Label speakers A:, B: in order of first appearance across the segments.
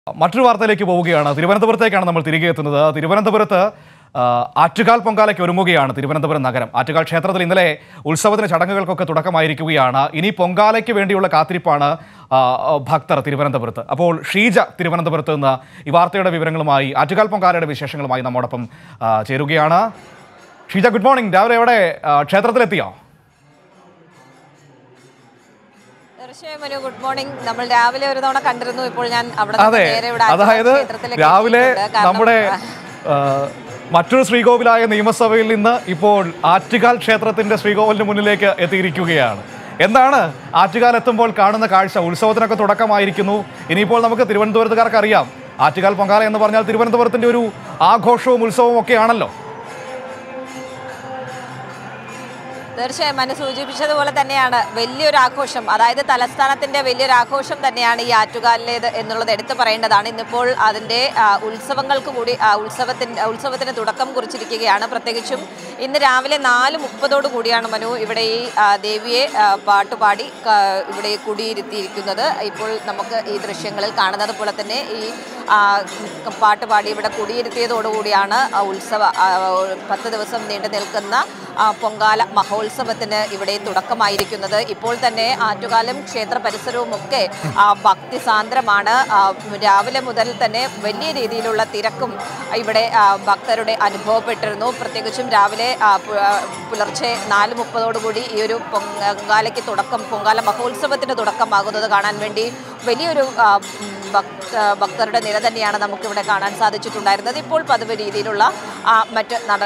A: മറ്റൊരു വാർത്തയിലേക്ക് പോവുകയാണ് തിരുവനന്തപുരത്തേക്കാണ് നമ്മൾ തിരികെ എത്തുന്നത് തിരുവനന്തപുരത്ത് ആ, ആറ്റുകാൽ പൊങ്കാലയ്ക്ക് ഒരുങ്ങുകയാണ് തിരുവനന്തപുരം നഗരം ആറ്റുകാൽ ക്ഷേത്രത്തിൽ ഇന്നലെ ഉത്സവത്തിന് ചടങ്ങുകൾക്കൊക്കെ തുടക്കമായിരിക്കുകയാണ് ഇനി പൊങ്കാലയ്ക്ക് വേണ്ടിയുള്ള കാത്തിരിപ്പാണ് ആ, ഭക്തർ തിരുവനന്തപുരത്ത് അപ്പോൾ ഷീജ തിരുവനന്തപുരത്ത് നിന്ന് ഈ വാർത്തയുടെ വിവരങ്ങളുമായി ആറ്റുകാൽ പൊങ്കാലയുടെ വിശേഷങ്ങളുമായി നമ്മോടൊപ്പം ആ, ചേരുകയാണ് ഷീജ ഗുഡ് മോർണിംഗ് രാവിലെ എവിടെ ആ, ക്ഷേത്രത്തിലെത്തിയോ
B: തീർച്ചയായും ഒരു ഗുഡ് മോർണിംഗ് നമ്മൾ രാവിലെ ഒരു തവണ കണ്ടിരുന്നു ഇപ്പോൾ ഞാൻ അവിടെ നിന്ന്
A: അതെ
B: നേരെ ഇവിടെ ആറ്റുകാൽ
A: അതായത്
B: ക്ഷേത്രത്തിലേക്ക്
A: രാവിലെ
B: എത്തിയിട്ടുണ്ട്. കാരണം,
A: നമ്മുടെ ആ, മറ്റൊരു ശ്രീകോവിലായ നിയമസഭയിൽ നിന്ന് ഇപ്പോൾ ആറ്റുകാൽ ക്ഷേത്രത്തിന്റെ ശ്രീകോവിലിന് മുന്നിലേക്ക് എത്തിയിരിക്കുകയാണ് എന്താണ് ആറ്റുകാൽ എത്തുമ്പോൾ കാണുന്ന കാഴ്ച ഉത്സവത്തിനൊക്കെ തുടക്കമായിരിക്കുന്നു ഇനിയിപ്പോൾ നമുക്ക് തിരുവനന്തപുരത്തുകാർക്ക് അറിയാം ആറ്റുകാൽ പൊങ്കാല എന്ന് പറഞ്ഞാൽ തിരുവനന്തപുരത്തിന്റെ ഒരു ആഘോഷവും ഉത്സവവും ഒക്കെയാണല്ലോ
B: തീർച്ചയായും മനു സൂചിപ്പിച്ചതുപോലെ തന്നെയാണ് വലിയൊരു ആഘോഷം അതായത് തലസ്ഥാനത്തിന്റെ വലിയൊരു ആഘോഷം തന്നെയാണ് ഈ ആറ്റുകാലിലേത് എന്നുള്ളത് എടുത്തു പറയേണ്ടതാണ് ഇന്നിപ്പോൾ അതിന്റെ ആ, ഉത്സവങ്ങൾക്ക് കൂടി ആ, ഉത്സവത്തിന് ഉത്സവത്തിന് തുടക്കം കുറിച്ചിരിക്കുകയാണ് പ്രത്യേകിച്ചും ഇന്ന് രാവിലെ നാല് മുപ്പതോടു കൂടിയാണ് മനു ഇവിടെ ഈ ആ, ദേവിയെ ആ, പാട്ടുപാടി ക- ഇവിടെ കുടിയിരുത്തിയിരിക്കുന്നത് ഇപ്പോൾ നമുക്ക് ഈ ദൃശ്യങ്ങളിൽ കാണുന്നത് പോലെ തന്നെ ഈ ആ, പാട്ടുപാടി ഇവിടെ കുടിയിരുത്തിയതോടുകൂടിയാണ് ആ ഉത്സവ ആ, പത്ത് ദിവസം നീണ്ടു നിൽക്കുന്ന ആ, പൊങ്കാല മഹോത്സവത്തിന് ഇവിടെ തുടക്കമായിരിക്കുന്നത് ഇപ്പോൾ തന്നെ ആറ്റുകാലം ക്ഷേത്ര പരിസരവും ഒക്കെ ആ, ഭക്തിസാന്ദ്രമാണ് ആ, രാവിലെ മുതൽ തന്നെ വലിയ രീതിയിലുള്ള തിരക്കും ഇവിടെ ആ, ഭക്തരുടെ അനുഭവപ്പെട്ടിരുന്നു പ്രത്യേകിച്ചും രാവിലെ ആ, പു- ആ, പുലർച്ചെ നാല് മുപ്പതോടുകൂടി ഈ ഒരു പൊങ്കാലയ്ക്ക് തുടക്കം പൊങ്കാല മഹോത്സവത്തിന് തുടക്കമാകുന്നത് കാണാൻ വേണ്ടി വലിയൊരു ആ, ഉം, ഭക്ത ഭക്തരുടെ നിര തന്നെയാണ് നമുക്കിവിടെ കാണാൻ സാധിച്ചിട്ടുണ്ടായിരുന്നത് ഇപ്പോൾ പതിവ് രീതിയിലുള്ള ആ, മറ്റ് നട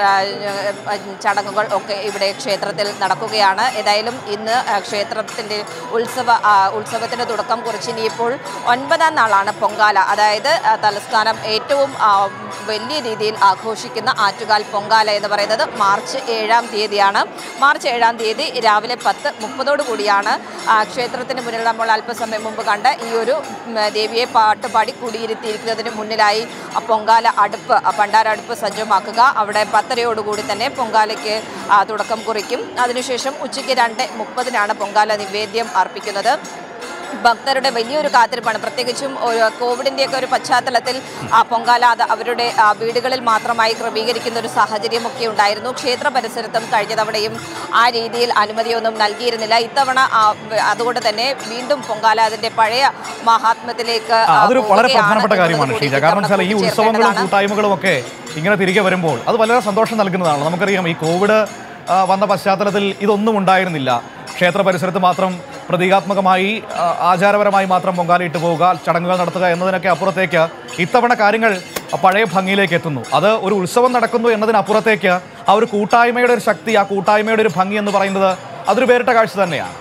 B: ആ, ചടങ്ങുകൾ ഒക്കെ ഇവിടെ ക്ഷേത്രത്തിൽ നടക്കുകയാണ് ഏതായാലും ഇന്ന് ആ, ക്ഷേത്രത്തിൻ്റെ ഉത്സവ ആ, ഉത്സവത്തിന് തുടക്കം കുറിച്ച് ഇനിയിപ്പോൾ ഒൻപതാം നാളാണ് പൊങ്കാല അതായത് ആ, തലസ്ഥാനം ഏറ്റവും ആ, വലിയ രീതിയിൽ ആഘോഷിക്കുന്ന ആറ്റുകാൽ പൊങ്കാല എന്ന് പറയുന്നത് മാർച്ച് ഏഴാം തീയതിയാണ് മാർച്ച് ഏഴാം തീയതി രാവിലെ പത്ത് മുപ്പതോടു കൂടിയാണ് ആ, ക്ഷേത്രത്തിന് മുന്നിൽ നമ്മൾ അല്പസമയം മുമ്പ് കണ്ട ഈ ഒരു ഉം, ദേവിയെ പാട്ട് പാടി കുടിയിരുത്തിയിരിക്കുന്നതിന് മുന്നിലായി ആ പൊങ്കാല അടുപ്പ് ആ പണ്ടാര അടുപ്പ് സജ്ജമാക്കുക അവിടെ പത്തരയോടുകൂടി തന്നെ പൊങ്കാലയ്ക്ക് ആ, തുടക്കം കുറിക്കും അതിനുശേഷം ഉച്ചയ്ക്ക് രണ്ട് മുപ്പതിനാണ് പൊങ്കാല നിവേദ്യം അർപ്പിക്കുന്നത് ഭക്തരുടെ വലിയൊരു കാത്തിരിപ്പാണ് പ്രത്യേകിച്ചും ഒരു കോവിഡിൻ്റെയൊക്കെ ഒരു പശ്ചാത്തലത്തിൽ ആ പൊങ്കാല അത് അവരുടെ ആ, വീടുകളിൽ മാത്രമായി ക്രമീകരിക്കുന്ന ഒരു സാഹചര്യമൊക്കെ ഉണ്ടായിരുന്നു ക്ഷേത്ര പരിസരത്തും കഴിഞ്ഞ തവണയും ആ രീതിയിൽ അനുമതിയൊന്നും നൽകിയിരുന്നില്ല ഇത്തവണ ആ, വ- അതുകൊണ്ട് തന്നെ വീണ്ടും പൊങ്കാല അതിന്റെ പഴയ മഹാത്മ്യത്തിലേക്ക്
A: ആ,
B: ആ,
A: അതൊരു വളരെ
B: പോവുകയാണ്
A: പ്രധാനപ്പെട്ട കാര്യമാണ്
B: എന്നുള്ളത്
A: ഷീജ
B: കൂടി
A: കാരണം വെച്ചാൽ ഈ
B: ഇത്തവണ
A: ഉത്സവങ്ങളും
B: കൂട്ടിച്ചേർക്കേണ്ടതാണ്.
A: കൂട്ടായ്മകളും ഒക്കെ ഇങ്ങനെ തിരികെ വരുമ്പോൾ അത് വളരെ സന്തോഷം നൽകുന്നതാണ് നമുക്കറിയാം ഈ കോവിഡ് ആ, വന്ന പശ്ചാത്തലത്തിൽ ഇതൊന്നും ഉണ്ടായിരുന്നില്ല ക്ഷേത്ര പരിസരത്ത് മാത്രം പ്രതീകാത്മകമായി ആ, ആചാരപരമായി മാത്രം പൊങ്കാലയിട്ട് പോവുക ചടങ്ങുകൾ നടത്തുക എന്നതിനൊക്കെ അപ്പുറത്തേക്ക് ഇത്തവണ കാര്യങ്ങൾ പഴയ ഭംഗിയിലേക്ക് എത്തുന്നു അത് ഒരു ഉത്സവം നടക്കുന്നു എന്നതിനപ്പുറത്തേക്ക് ആ ഒരു കൂട്ടായ്മയുടെ ഒരു ശക്തി ആ കൂട്ടായ്മയുടെ ഒരു ഭംഗി എന്ന് പറയുന്നത് അതൊരു വേറിട്ട കാഴ്ച തന്നെയാണ്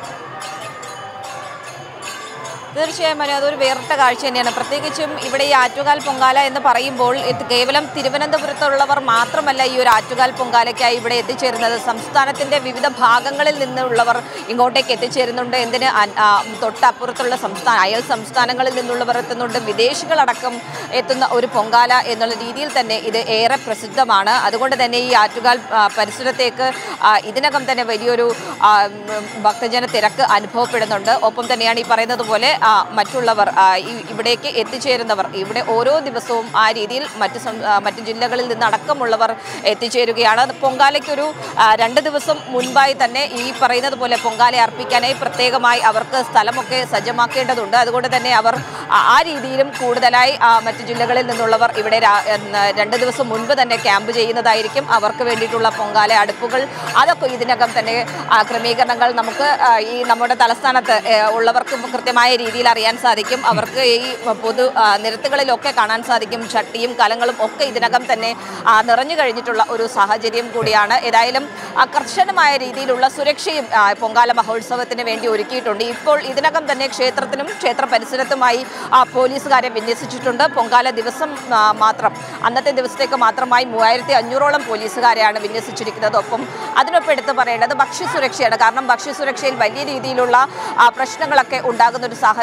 B: തീർച്ചയായും മനു അതൊരു വേറിട്ട കാഴ്ച തന്നെയാണ് പ്രത്യേകിച്ചും ഇവിടെ ഈ ആറ്റുകാൽ പൊങ്കാല എന്ന് പറയുമ്പോൾ ഇത് കേവലം തിരുവനന്തപുരത്തുള്ളവർ മാത്രമല്ല ഈ ഒരു ആറ്റുകാൽ പൊങ്കാലയ്ക്കായി ഇവിടെ എത്തിച്ചേരുന്നത് സംസ്ഥാനത്തിന്റെ വിവിധ ഭാഗങ്ങളിൽ നിന്നുള്ളവർ ഇങ്ങോട്ടേക്ക് എത്തിച്ചേരുന്നുണ്ട് എന്തിന് അൻ- ആ, തൊട്ടപ്പുറത്തുള്ള സംസ്ഥാന അയൽ സംസ്ഥാനങ്ങളിൽ നിന്നുള്ളവർ എത്തുന്നുണ്ട് വിദേശികളടക്കം എത്തുന്ന ഒരു പൊങ്കാല എന്നുള്ള രീതിയിൽ തന്നെ ഇത് ഏറെ പ്രസിദ്ധമാണ് അതുകൊണ്ട് തന്നെ ഈ ആറ്റുകാൽ ആ, പരിസരത്തേക്ക് ആ, ഇതിനകം തന്നെ വലിയൊരു ആ, ഉം, ഭക്തജന തിരക്ക് അനുഭവപ്പെടുന്നുണ്ട് ഒപ്പം തന്നെയാണ് ഈ പറയുന്നത് പോലെ ആ, മറ്റുള്ളവർ ആ, ഈ- ഇവിടേക്ക് എത്തിച്ചേരുന്നവർ ഇവിടെ ഓരോ ദിവസവും ആ രീതിയിൽ മറ്റ് സം- ആ, മറ്റ് ജില്ലകളിൽ നിന്ന് അടക്കമുള്ളവർ എത്തിച്ചേരുകയാണ് അത് പൊങ്കാലയ്ക്കൊരു ആ, രണ്ട് ദിവസം മുൻപായി തന്നെ ഈ പറയുന്നത് പോലെ പൊങ്കാല അർപ്പിക്കാനായി പ്രത്യേകമായി അവർക്ക് സ്ഥലമൊക്കെ സജ്ജമാക്കേണ്ടതുണ്ട് അതുകൊണ്ട് തന്നെ അവർ ആ- ആ രീതിയിലും കൂടുതലായി ആ, മറ്റ് ജില്ലകളിൽ നിന്നുള്ളവർ ഇവിടെ രാ- എന്ന് രണ്ട് ദിവസം മുൻപ് തന്നെ ക്യാമ്പ് ചെയ്യുന്നതായിരിക്കും അവർക്ക് വേണ്ടിയിട്ടുള്ള പൊങ്കാല അടുപ്പുകൾ അതൊക്കെ ഇതിനകം തന്നെ ആ, ക്രമീകരണങ്ങൾ നമുക്ക് ആ, ഈ നമ്മുടെ തലസ്ഥാനത്ത് ഏ, ഉള്ളവർക്ക് കൃത്യമായ രീതിയിൽ അറിയാൻ സാധിക്കും അവർക്ക് ഈ പൊതു ആ, നിരത്തുകളിലൊക്കെ കാണാൻ സാധിക്കും ചട്ടിയും കലങ്ങളും ഒക്കെ ഇതിനകം തന്നെ ആ, നിറഞ്ഞു കഴിഞ്ഞിട്ടുള്ള ഒരു സാഹചര്യം കൂടിയാണ് ഏതായാലും ആ, കർശനമായ രീതിയിലുള്ള സുരക്ഷയും ആ, പൊങ്കാല മഹോത്സവത്തിന് വേണ്ടി ഒരുക്കിയിട്ടുണ്ട് ഇപ്പോൾ ഇതിനകം തന്നെ ക്ഷേത്രത്തിനും ക്ഷേത്ര പരിസരത്തുമായി ആ, പോലീസുകാരെ വിന്യസിച്ചിട്ടുണ്ട് പൊങ്കാല ദിവസം ആ, മാത്രം അന്നത്തെ ദിവസത്തേക്ക് മാത്രമായി മൂവായിരത്തി അഞ്ഞൂറോളം പോലീസുകാരെയാണ് വിന്യസിച്ചിരിക്കുന്നത് ഒപ്പം അതിനൊപ്പം എടുത്ത് പറയേണ്ടത് ഭക്ഷ്യസുരക്ഷയാണ് കാരണം ഭക്ഷ്യസുരക്ഷയിൽ വലിയ രീതിയിലുള്ള ആ, പ്രശ്നങ്ങളൊക്കെ ഉണ്ടാകുന്ന ഒരു സാഹചര്യം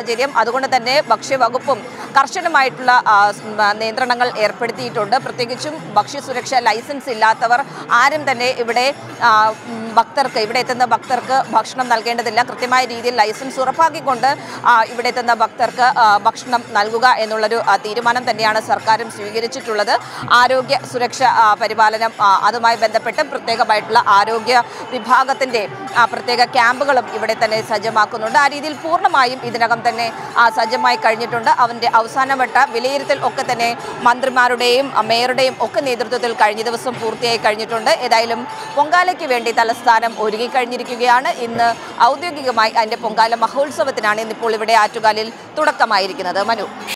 B: സാഹചര്യം അതുകൊണ്ട് തന്നെ ഭക്ഷ്യവകുപ്പും കർശനമായിട്ടുള്ള ആ, സ്- ആ, നിയന്ത്രണങ്ങൾ ഏർപ്പെടുത്തിയിട്ടുണ്ട് പ്രത്യേകിച്ചും ഭക്ഷ്യസുരക്ഷ ലൈസൻസ് ഇല്ലാത്തവർ ആരും തന്നെ ഇവിടെ ആ, ഉം, ഭക്തർക്ക് ഇവിടെ എത്തുന്ന ഭക്തർക്ക് ഭക്ഷണം നൽകേണ്ടതില്ല കൃത്യമായ രീതിയിൽ ലൈസൻസ് ഉറപ്പാക്കിക്കൊണ്ട് ആ, ഇവിടെ എത്തുന്ന ഭക്തർക്ക് ആ, ഭക്ഷണം നൽകുക എന്നുള്ളൊരു ആ, തീരുമാനം തന്നെയാണ് സർക്കാരും സ്വീകരിച്ചിട്ടുള്ളത് ആരോഗ്യ സുരക്ഷ ആ, പരിപാലനം ആ, അതുമായി ബന്ധപ്പെട്ട് പ്രത്യേകമായിട്ടുള്ള ആരോഗ്യ വിഭാഗത്തിന്റെ ആ, പ്രത്യേക ക്യാമ്പുകളും ഇവിടെ തന്നെ സജ്ജമാക്കുന്നുണ്ട് ആ രീതിയിൽ പൂർണ്ണമായും ഇതിനകം തന്നെ ആ, സജ്ജമായി കഴിഞ്ഞിട്ടുണ്ട് അവന്റെ അവസാനവട്ട വിലയിരുത്തൽ ഒക്കെ തന്നെ മന്ത്രിമാരുടെയും ആ, മേയറുടെയും ഒക്കെ നേതൃത്വത്തിൽ കഴിഞ്ഞ ദിവസം പൂർത്തിയായി കഴിഞ്ഞിട്ടുണ്ട് ഏതായാലും പൊങ്കാലയ്ക്ക് വേണ്ടി തലസ്ഥാനം ഒരുങ്ങിക്കഴിഞ്ഞിരിക്കുകയാണ് ഇന്ന് ഔദ്യോഗികമായി അതിന്റെ പൊങ്കാല മഹോത്സവത്തിനാണ് ഇന്നിപ്പോൾ ഇവിടെ ആറ്റുകാലിൽ തുടക്കമായിരിക്കുന്നത് മനു